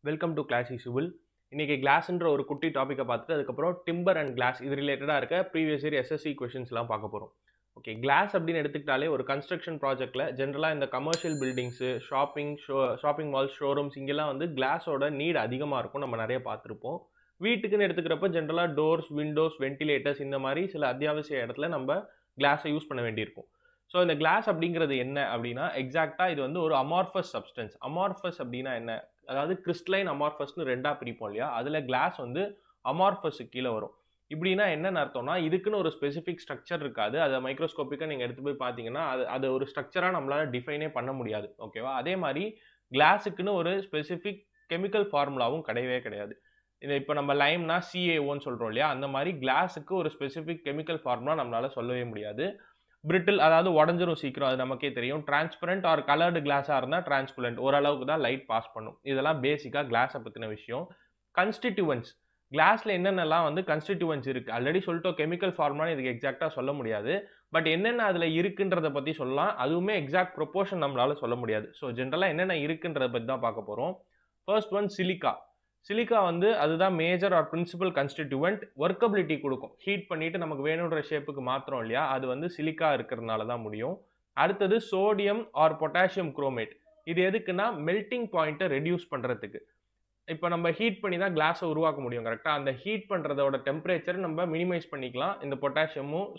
welcome to class civil இன்னைக்கு கிளாஸ்ன்ற ஒரு குட்டி டாப்பிக்கை பார்த்துட்டு அதுக்கப்புறம் டிம்பர் அண்ட் கிளாஸ் இது ரிலேட்டடாக இருக்க ப்ரீவியஸ் இயர் எஸ்எஸ்சி கொஷின்ஸ்லாம் பார்க்க போகிறோம் ஓகே கிளாஸ் அப்படின்னு எடுத்துக்கிட்டாலே ஒரு கன்ஸ்ட்ரக்ஷன் ப்ராஜெக்ட்டில் ஜென்ரலாக இந்த commercial buildings shopping show shopping malls showrooms இங்கெல்லாம் வந்து கிளாஸோட நீட் அதிகமாக இருக்கும் நம்ம நிறைய பார்த்துருப்போம் வீட்டுக்குன்னு எடுத்துக்கிறப்ப ஜென்ரலாக டோர்ஸ் விண்டோஸ் வென்டிலேட்டர்ஸ் இந்த மாதிரி சில அத்தியாவசிய இடத்துல நம்ம கிளாஸை யூஸ் பண்ண வேண்டியிருக்கும் ஸோ இந்த கிளாஸ் அப்படிங்கிறது என்ன அப்படின்னா எக்ஸாக்டாக இது வந்து ஒரு அமார்ஃபஸ் சப்ஸ்டன்ஸ் அமார்ஃபஸ் அப்படின்னா என்ன அதாவது கிறிஸ்டலைன் அமார்ஃபஸ்னு ரெண்டாக பிரிப்போம் இல்லையா அதில் கிளாஸ் வந்து அமார்ஃபஸ் கீழே வரும் இப்படின்னா என்னென்னு அர்த்தம்னா இதுக்குன்னு ஒரு ஸ்பெசிஃபிக் ஸ்ட்ரக்சர் இருக்காது அதை மைக்ரோஸ்கோப்பிக்காக நீங்கள் எடுத்து போய் பார்த்தீங்கன்னா அது அது ஒரு ஸ்ட்ரக்சராக நம்மளால் டிஃபைனே பண்ண முடியாது ஓகேவா அதே மாதிரி கிளாஸுக்குன்னு ஒரு ஸ்பெசிஃபிக் கெமிக்கல் ஃபார்முலாவும் கிடையவே கிடையாது இது இப்போ நம்ம லைம்னா சிஏஓன்னு சொல்கிறோம் இல்லையா அந்த மாதிரி கிளாஸுக்கு ஒரு ஸ்பெசிஃபிக் கெமிக்கல் ஃபார்முலா நம்மளால் சொல்லவே முடியாது பிரிட்டில் அதாவது உடஞ்சிரும் சீக்கிரம் அது நமக்கே தெரியும் டிரான்ஸ்பரண்ட் ஆர் கலர்டு கிளாஸாக இருந்தால் டிரான்ஸ்பரண்ட் ஓரளவுக்கு தான் லைட் பாஸ் பண்ணும் இதெல்லாம் பேசிக்காக கிளாஸை பற்றின விஷயம் கன்ஸ்டிடியூவன்ஸ் கிளாஸில் என்னென்னலாம் வந்து கன்ஸ்டிடியூவன்ஸ் இருக்குது ஆல்ரெடி சொல்லிட்டோம் கெமிக்கல் ஃபார்முலான்னு இதுக்கு எக்ஸாக்டாக சொல்ல முடியாது பட் என்னென்ன அதில் இருக்குன்றதை பற்றி சொல்லலாம் அதுவுமே எக்ஸாக்ட் ப்ரொப்போர்ஷன் நம்மளால் சொல்ல முடியாது ஸோ ஜென்ரலாக என்னென்ன இருக்குன்றதை பற்றி தான் பார்க்க போகிறோம் ஃபர்ஸ்ட் ஒன் சிலிக்கா சிலிக்கா வந்து அதுதான் major or principal constituent workability கொடுக்கும் ஹீட் பண்ணிட்டு நமக்கு வேணுன்ற ஷேப்புக்கு மாத்திரம் இல்லையா அது வந்து சிலிக்கா இருக்கிறதுனால தான் முடியும் அடுத்தது சோடியம் ஆர் பொட்டாசியம் குரோமேட் இது எதுக்குன்னா மெல்டிங் பாயிண்ட்டை ரெடியூஸ் பண்ணுறதுக்கு இப்போ நம்ம ஹீட் பண்ணி தான் கிளாஸை உருவாக்க முடியும் கரெக்டாக அந்த ஹீட் பண்ணுறதோட டெம்பரேச்சர் நம்ம மினிமைஸ் பண்ணிக்கலாம் இந்த பொட்டாசியமும்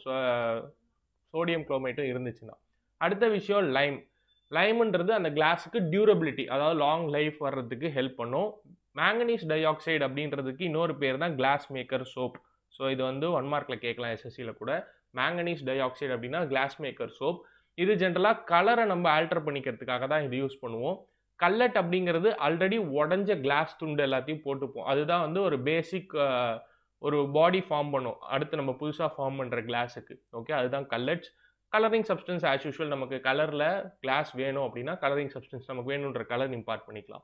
சோடியம் குரோமேட்டும் இருந்துச்சுன்னா அடுத்த விஷயம் லைம் லைம்ன்றது அந்த கிளாஸுக்கு டியூரபிலிட்டி அதாவது லாங் லைஃப் வர்றதுக்கு ஹெல்ப் பண்ணும் மேங்கனீஸ் டை ஆக்சைடு அப்படின்றதுக்கு இன்னொரு பேர் தான் கிளாஸ் மேக்கர் சோப் ஸோ இது வந்து ஒன் மார்க்கில் கேட்கலாம் எஸ்எஸ்சியில் கூட மேங்கனீஸ் டை ஆக்சைடு அப்படின்னா கிளாஸ் மேக்கர் சோப் இது ஜென்ரலாக கலரை நம்ம ஆல்டர் பண்ணிக்கிறதுக்காக தான் இது யூஸ் பண்ணுவோம் கல்லட் அப்படிங்கிறது ஆல்ரெடி உடஞ்ச கிளாஸ் துண்டு எல்லாத்தையும் போட்டுப்போம் அதுதான் வந்து ஒரு பேசிக் ஒரு பாடி ஃபார்ம் பண்ணும் அடுத்து நம்ம புதுசாக ஃபார்ம் பண்ணுற கிளாஸுக்கு ஓகே அதுதான் cullets colouring substance as usual நமக்கு கலரில் கிளாஸ் வேணும் அப்படின்னா கலரிங் சப்ஸ்டன்ஸ் நமக்கு வேணுன்ற கலர் இம்பார்ட் பண்ணிக்கலாம்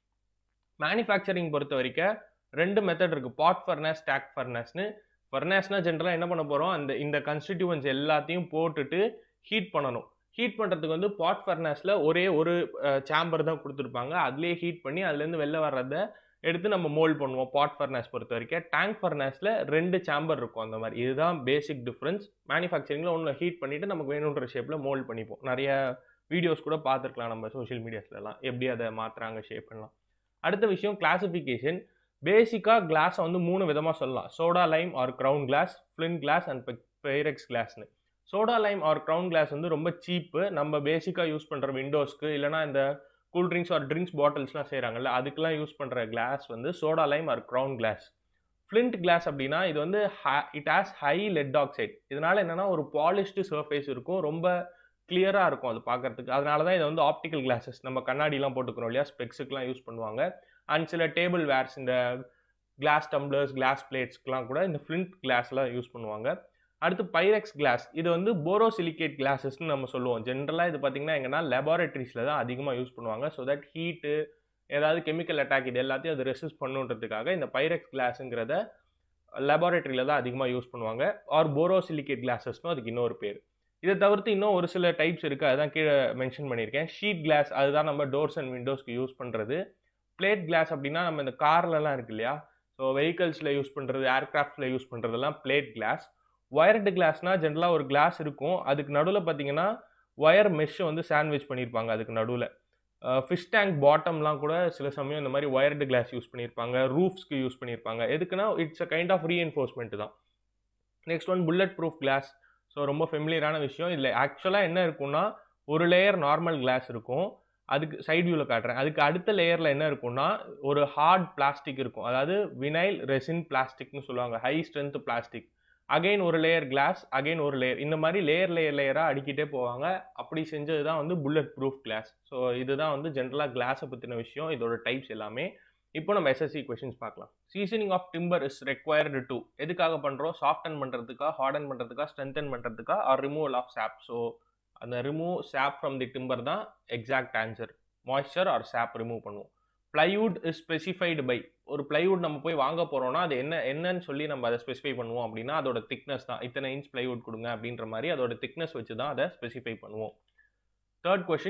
மேனுஃபேக்சரிங் பொறுத்த வரைக்கும் ரெண்டு மெத்தட் இருக்குது பாட் ஃபர்னஸ் ஸ்டாக் ஃபர்னஸ்னு ஃபர்னஸ்னால் ஜென்ரலாக என்ன பண்ண போகிறோம் அந்த இந்த கன்ஸ்டிடியூவன்ஸ் எல்லாத்தையும் போட்டுட்டு ஹீட் பண்ணணும் ஹீட் பண்ணுறதுக்கு வந்து பாட் ஃபர்னஸில் ஒரே ஒரு சேம்பர் தான் கொடுத்துருப்பாங்க அதுலேயே ஹீட் பண்ணி அதுலேருந்து வெளில வர்றதை எடுத்து நம்ம மோல்ட் பண்ணுவோம் பாட் ஃபர்னஸ் பொறுத்த வரைக்கும் டேங்க் ஃபர்னஸில் ரெண்டு சேம்பர் இருக்கும் அந்த மாதிரி இதுதான் பேசிக் டிஃப்ரென்ஸ் மேனுஃபேக்சரிங்கில் ஒன்று ஹீட் பண்ணிவிட்டு நமக்கு வேணுன்ற ஷேப்பில் மோல்ட் பண்ணிப்போம் நிறைய வீடியோஸ் கூட பார்த்துருக்கலாம் நம்ம சோஷியல் மீடியாஸ்லலாம் எப்படி அதை மாற்றுறாங்க ஷேப் பண்ணலாம் அடுத்த விஷயம் கிளாசிஃபிகேஷன் பேசிக்காக கிளாஸை வந்து மூணு விதமாக சொல்லலாம் soda lime or crown glass flint glass and Pyrex கிளாஸ்னு soda lime or crown glass வந்து ரொம்ப சீப்பு நம்ம பேசிக்காக யூஸ் பண்ணுற விண்டோஸ்க்கு இல்லைனா இந்த கூல் ட்ரிங்க்ஸ் ஆர் ட்ரிங்க்ஸ் பாட்டில்ஸ்லாம் செய்கிறாங்கல்ல அதுக்கெலாம் யூஸ் பண்ணுற கிளாஸ் வந்து soda lime or crown glass flint glass அப்படின்னா இது வந்து it has high lead oxide இதனால் என்னென்னா ஒரு பாலிஷ்டு சர்ஃபேஸ் இருக்கும் ரொம்ப கிளியராக இருக்கும் அது பார்க்குறதுக்கு அதனால தான் இதை வந்து ஆப்டிக்கல் கிளாஸஸ் நம்ம கண்ணாடிலாம் போட்டுக்கிறோம் இல்லையா ஸ்பெக்ஸுக்குலாம் யூஸ் பண்ணுவாங்க அண்ட் சில டேபிள் வேர்ஸ் இந்த கிளாஸ் டம்ளர்ஸ் கிளாஸ் பிளேட்ஸ்க்குலாம் கூட இந்த ஃப்ளிண்ட் கிளாஸ்லாம் யூஸ் பண்ணுவாங்க அடுத்து பைரெக்ஸ் கிளாஸ் இது வந்து போரோசிலிகேட் கிளாஸஸ்னு நம்ம சொல்லுவோம் ஜென்ரலாக இது பார்த்திங்கன்னா எங்கன்னா லெபார்டரிஸில் தான் அதிகமாக யூஸ் பண்ணுவாங்க ஸோ தட் ஹீட்டு ஏதாவது கெமிக்கல் அட்டாக் இது எல்லாத்தையும் அது ரெசிஸ்ட் பண்ணுன்றதுக்காக இந்த பைரெக்ஸ் கிளாஸுங்கிறத லெபார்டரியில் தான் அதிகமாக யூஸ் பண்ணுவாங்க ஆர் போரோசிலிகேட் கிளாஸஸ்னும் அதுக்கு இன்னொரு பேர் இதை தவிர்த்து இன்னும் ஒரு சில டைப்ஸ் இருக்குது அதுதான் கீழே மென்ஷன் பண்ணியிருக்கேன் ஷீட் கிளாஸ் அதுதான் நம்ம டோர்ஸ் அண்ட் விண்டோஸ்க்கு யூஸ் பண்ணுறது பிளேட் கிளாஸ் அப்படின்னா நம்ம இந்த கார்லலாம் இருக்கு இல்லையா ஸோ வெஹிக்கல்ஸில் யூஸ் பண்ணுறது ஏர்க்ராஃப்டில் யூஸ் பண்ணுறதெல்லாம் பிளேட் கிளாஸ் ஒயர்டு கிளாஸ்னால் ஜென்ரலாக ஒரு கிளாஸ் இருக்கும் அதுக்கு நடுவில் பார்த்தீங்கன்னா ஒயர் மெஷ் வந்து சாண்ட்விச் பண்ணியிருப்பாங்க அதுக்கு நடுவில் ஃபிஷ் டேங்க் பாட்டம்லாம் கூட சில சமயம் இந்த மாதிரி ஒயர்டு கிளாஸ் யூஸ் பண்ணியிருப்பாங்க ரூஃப்ஸ்க்கு யூஸ் பண்ணியிருப்பாங்க எதுக்குன்னா it's a kind of reinforcement தான் next one bullet proof glass so ரொம்ப ஃபெமிலியரான விஷயம் இதில் ஆக்சுவலாக என்ன இருக்குன்னா ஒரு லேயர் நார்மல் கிளாஸ் இருக்கும் அதுக்கு சைட் வியூவில் காட்டுறேன் அதுக்கு அடுத்த லேயரில் என்ன இருக்கும்னா ஒரு ஹார்ட் பிளாஸ்டிக் இருக்கும் அதாவது வினைல் ரெசின் பிளாஸ்டிக்னு சொல்லுவாங்க ஹை ஸ்ட்ரென்த் பிளாஸ்டிக் அகைன் ஒரு லேயர் கிளாஸ் அகைன் ஒரு லேயர் இந்த மாதிரி லேயர் லேயர் லேயராக அடிக்கிட்டே போவாங்க அப்படி செஞ்சது தான் வந்து புல்லட் ப்ரூஃப் கிளாஸ் ஸோ இதுதான் வந்து ஜென்ரலாக கிளாஸை பற்றின விஷயம் இதோட டைப்ஸ் எல்லாமே இப்போ நம்ம எஸ்எஸ்சி கொஷின்ஸ் பார்க்கலாம் seasoning of timber is required to எதுக்காக பண்ணுறோம் சாஃப்டன் பண்ணுறதுக்கா ஹார்டன் பண்ணுறதுக்கா ஸ்ட்ரென்தன் பண்ணுறதுக்கா or removal of sap so அந்த remove sap from the timber தான் exact answer moisture or sap remove பண்ணுவோம் பிளைவுட் இஸ் ஸ்பெசிஃபைடு பை ஒரு பிளைவுட் நம்ம போய் வாங்க போகிறோம்னா அது என்ன என்னன்னு சொல்லி நம்ம அதை ஸ்பெசிஃபை பண்ணுவோம் அப்படின்னா அதோட திக்னஸ் தான் இத்தனை இன்ச் பிளைவுட் கொடுங்க அப்படின்ற மாதிரி அதோட திக்னஸ் வச்சு தான் அதை ஸ்பெசிஃபை பண்ணுவோம் third question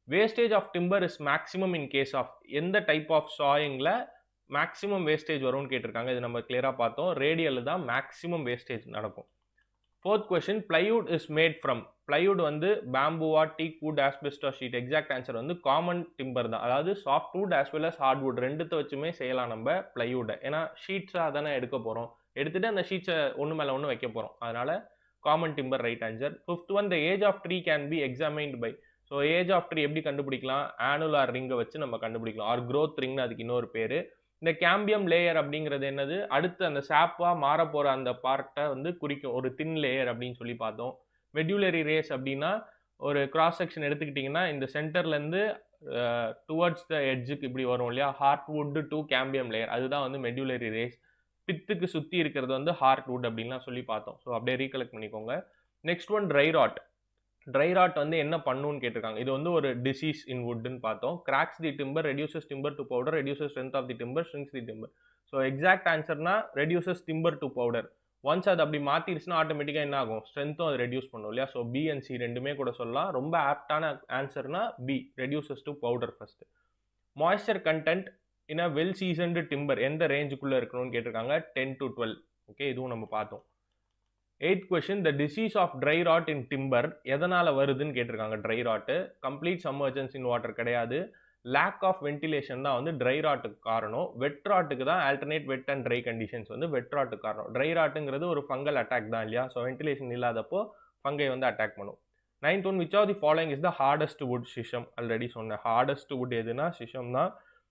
wastage of timber is maximum in case of எந்த டைப் ஆஃப் சாயிங்கில் மேக்ஸிமம் வேஸ்டேஜ் வரும்னு கேட்டிருக்காங்க இது நம்ம கிளியராக பார்த்தோம் ரேடியலில் தான் மேக்ஸிமம் வேஸ்டேஜ் நடக்கும் fourth question plywood is made from plywood வந்து பேம்புவா teak wood asbestos sheet exact answer வந்து காமன் டிம்பர் தான் அதாவது soft wood as well as hard wood ரெண்டுத்தை வச்சுமே செய்யலாம் நம்ம பிளைவுட்டை ஏன்னா ஷீட்ஸாக தானே எடுக்க போகிறோம் எடுத்துகிட்டு அந்த ஷீட்ஸை ஒன்று மேலே ஒன்று வைக்க போகிறோம் அதனால் common timber right answer fifth one the age of tree can be examined by so age of tree எப்படி கண்டுபிடிக்கலாம் ஆனுலார் ரிங்கை வச்சு நம்ம கண்டுபிடிக்கலாம் ஆர் க்ரோத் ரிங்னு அதுக்கு இன்னொரு பேர் இந்த கேம்பியம் லேயர் அப்படிங்கிறது என்னது அடுத்து அந்த சாப்பாக மாற போகிற அந்த பார்ட்டை வந்து குறிக்கும் ஒரு தின் லேயர் அப்படின்னு சொல்லி பார்த்தோம் மெடியூலரி ரேஸ் அப்படின்னா ஒரு கிராஸ் செக்ஷன் எடுத்துக்கிட்டிங்கன்னா இந்த சென்டர்லேருந்து டுவர்ட்ஸ் த எட்ஜுக்கு இப்படி வரும் இல்லையா hard wood to cambium layer அதுதான் வந்து மெடியூலரி ரேஸ் பித்துக்கு சுற்றி இருக்கிறது வந்து ஹார்ட் வுட் அப்படின்லாம் சொல்லி பார்த்தோம் ஸோ அப்படியே ரீகலெக்ட் பண்ணிக்கோங்க next one dry rot dry rot வந்து என்ன பண்ணுன்னு கேட்டிருக்காங்க இது வந்து ஒரு டிசீஸ் இன் வுட்னு பார்த்தோம் cracks the timber reduces timber to powder reduces strength of the timber strings the timber so exact ஆன்சர்னா reduces timber to powder once அது அப்படி மாற்றிடுச்சுன்னா ஆட்டோமேட்டிக்காக என்ன ஆகும் ஸ்ட்ரென்த்தும் அது ரெடியூஸ் பண்ணும் இல்லையா ஸோ பி அண்ட் சி ரெண்டுமே கூட சொல்லலாம் ரொம்ப ஆப்டான ஆன்சர்னா B reduces to powder first moisture content in a well seasoned timber எந்த ரேஞ்சுக்குள்ளே இருக்கணும்னு கேட்டிருக்காங்க டென் டு டுவெல் ஓகே இதுவும் நம்ம பார்த்தோம் eighth question the disease of dry rot in timber எதனால் வருதுன்னு கேட்டிருக்காங்க dry rot complete submergence in water கிடையாது லேக் ஆஃப் வென்டிலேஷன் தான் வந்து ட்ரை ராட்டுக்கு காரணம் வெட் ராட்டுக்கு தான் alternate wet and dry conditions வந்து வெட் ராட்டுக்கு காரணம் ட்ரை ராட்டுங்கிறது ஒரு ஃபங்கல் அட்டாக் தான் இல்லையா ஸோ வென்டிலேஷன் இல்லாதப்போ ஃபங்கை வந்து அட்டாக் பண்ணும் ninth one which of the following is the hardest wood shisham already சொன்னேன் ஹார்டஸ்ட் வுட் எதுனா சிஷம் தான்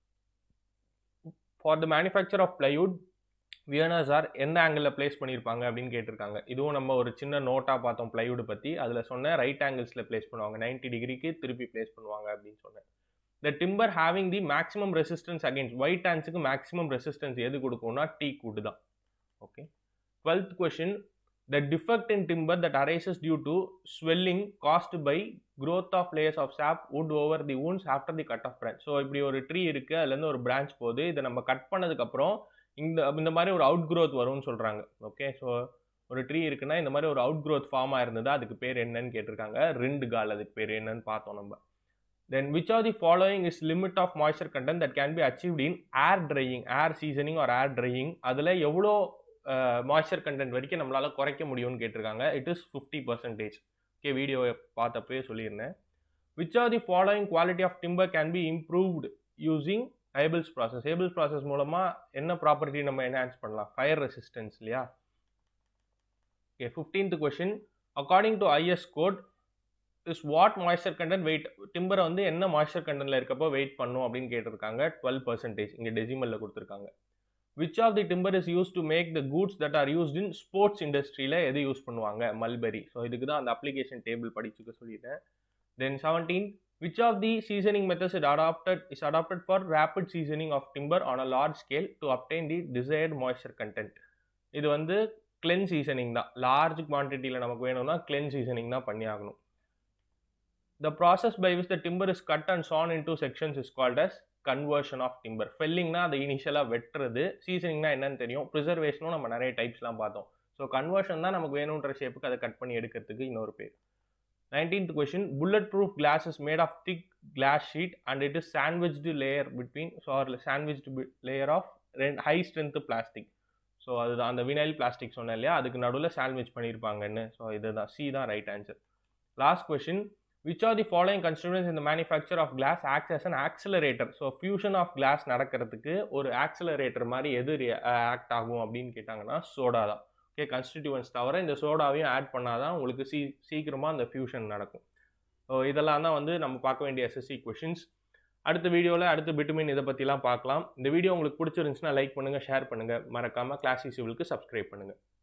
for the manufacture of plywood veneers are எந்த ஆங்கிளில் பிளேஸ் பண்ணியிருப்பாங்க அப்படின்னு கேட்டிருக்காங்க இதுவும் நம்ம ஒரு சின்ன நோட்டாக பார்த்தோம் பிளைவுட் பற்றி அதில் சொன்னேன் ரைட் ஆங்கிள்ஸில் பிளேஸ் பண்ணுவாங்க நைன்டி டிகிரிக்கு திருப்பி பிளேஸ் பண்ணுவாங்க அப்படின்னு சொன்னேன் the timber having the maximum resistance against white ஹேண்ட்ஸுக்கு மேக்ஸிமம் ரெசிஸ்டன்ஸ் எது கொடுக்கும்னா டீ கூடு தான் okay twelfth question the defect in timber that arises due to swelling caused by growth of layers of sap wood over the wounds after the cut of branch so இப்படி ஒரு tree இருக்குது அதுலேருந்து ஒரு பிரான்ச் போகுது இதை நம்ம cut பண்ணதுக்கப்புறம் இந்த இந்த மாதிரி ஒரு அவுட் க்ரோத் வரும்னு சொல்கிறாங்க ஓகே ஸோ ஒரு ட்ரீ இருக்குன்னா இந்த மாதிரி ஒரு அவுட் க்ரோத் ஃபார்ம் ஆயிருந்தது அதுக்கு பேர் என்னன்னு கேட்டிருக்காங்க ரெண்டு கால் அதுக்கு பேர் என்னன்னு பார்த்தோம் நம்ம then which are the following is limit of moisture content that can be achieved in air drying air seasoning or air drying அதில் எவ்வளோ மாய்ஸ்சர் கண்டென்ட் வரைக்கும் நம்மளால் குறைக்க முடியும்னு கேட்டிருக்காங்க it is fifty percentage okay வீடியோவை பார்த்தப்பவே சொல்லியிருந்தேன் which are the following quality of timber can be improved using Abel's process Abel's process மூலமாக என்ன ப்ராப்பர்ட்டி நம்ம என்ஹான்ஸ் பண்ணலாம் ஃபயர் ரெசிஸ்டன்ஸ் இல்லையா okay fifteenth question according to IS code is what moisture content wait டிம்பரை வந்து என்ன moisture கண்டென்ட்ல இருக்கப்போ wait பண்ணும் அப்படின்னு கேட்டிருக்காங்க டுவெல் பர்சன்டேஜ் இங்கே டெசிமலில் கொடுத்துருக்காங்க which of the timber is use to make the goods that are used in sports இண்டஸ்ட்ரியில் எது யூஸ் பண்ணுவாங்க மல்பெரி ஸோ இதுக்கு தான் அந்த அப்ளிகேஷன் டேபிள் படிச்சுக்க சொல்லிட்டேன் then seventeen which of the seasoning methods is adopted is adopted for rapid seasoning of timber on a large scale to obtain the desired moisture content இது வந்து kiln seasoning தான் large குவான்டிட்டியில் நமக்கு வேணும்னா kiln seasoning தான் பண்ணி ஆகணும் the process by which the timber is cut and sawn into sections is called as conversion of timber ஃபெல்லிங்னா அதை இனிஷியலாக வெட்டுறது சீசனிங்னா என்னன்னு தெரியும் ப்ரிசர்வேஷனும் நம்ம நிறைய டைப்ஸ்லாம் பார்த்தோம் ஸோ கன்வர்ஷன் தான் நமக்கு வேணுன்ற ஷேப்புக்கு அதை கட் பண்ணி எடுக்கிறதுக்கு இன்னொரு பேர் nineteenth question bullet proof glass is made of thick glass sheet and it is sandwiched layer between so sandwiched layer of high strength plastic so அதுதான் அந்த வினைல் பிளாஸ்டிக் சொன்னேன் இல்லையா அதுக்கு நடுவில் சாண்ட்விச் பண்ணியிருப்பாங்கன்னு ஸோ இதுதான் சி தான் right answer last question which are the following constituents in the manufacture of glass act as an accelerator so fusion of glass நடக்கிறதுக்கு ஒரு ஆக்சிலரேட்டர் மாதிரி எது ஆக்ட் ஆகும் அப்படின்னு கேட்டாங்கன்னா சோடா தான் ஓகே கன்ஸ்டிடியூவன்ஸ் தவிர இந்த சோடாவையும் ஆட் பண்ணாதான் உங்களுக்கு சீ சீக்கிரமாக அந்த ஃபியூஷன் நடக்கும் ஸோ இதெல்லாம் தான் வந்து நம்ம பார்க்க வேண்டிய எஸ்எஸ்சி கொஷின்ஸ் அடுத்த வீடியோவில் அடுத்த பிட்டுமின் இதை பற்றிலாம் பார்க்கலாம் இந்த வீடியோ உங்களுக்கு பிடிச்சிருந்துச்சுன்னா லைக் பண்ணுங்கள் ஷேர் பண்ணுங்கள் மறக்காமல் கிளாசி சிவிலுக்கு சப்ஸ்கிரைப் பண்ணுங்கள்